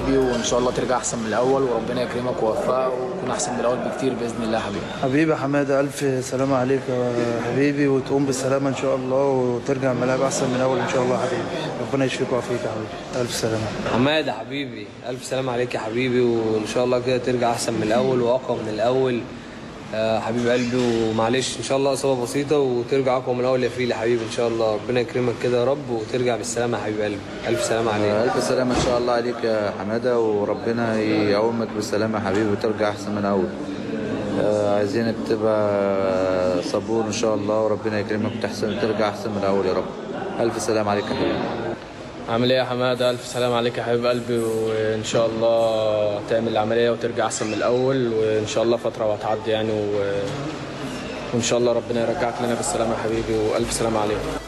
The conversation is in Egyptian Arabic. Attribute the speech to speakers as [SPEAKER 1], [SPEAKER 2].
[SPEAKER 1] حبيبي وان شاء الله ترجع احسن من الاول وربنا يكرمك ويوفقك وتكون احسن من الاول بكتير باذن الله يا حبيبي
[SPEAKER 2] حبيبي حماده الف سلامه عليك يا حبيبي وتقوم بالسلامه ان شاء الله وترجع الملاعب احسن من الاول ان شاء الله يا حبيبي ربنا يشفيك ويعافيك يا حبيبي الف سلامه
[SPEAKER 3] حماده حبيبي الف سلام عليك يا حبيبي وان شاء الله كده ترجع احسن من الاول واقوى من الاول آه، حبيب قلبي ومعلش ان شاء الله اصابه بسيطه وترجع اقوى من الاول يا فيل يا حبيبي ان شاء الله ربنا يكرمك كده يا رب وترجع بالسلامه يا حبيب قلبي الف سلامه عليك
[SPEAKER 4] ألف سلامة إن شاء الله عليك يا حمادة وربنا يقومك بالسلامة يا حبيبي وترجع أحسن من الأول آه، عايزينك تبقى صبور إن شاء الله وربنا يكرمك وتحسن ترجع أحسن من الأول يا رب ألف سلام عليك يا حبيبي
[SPEAKER 5] عامل ايه يا حماده الف سلام عليك يا حبيب قلبي وان شاء الله تعمل العمليه وترجع احسن من الاول وان شاء الله فتره وهتعدي يعني و... وان شاء الله ربنا يرجعك لنا بالسلامه يا حبيبي والف سلام عليك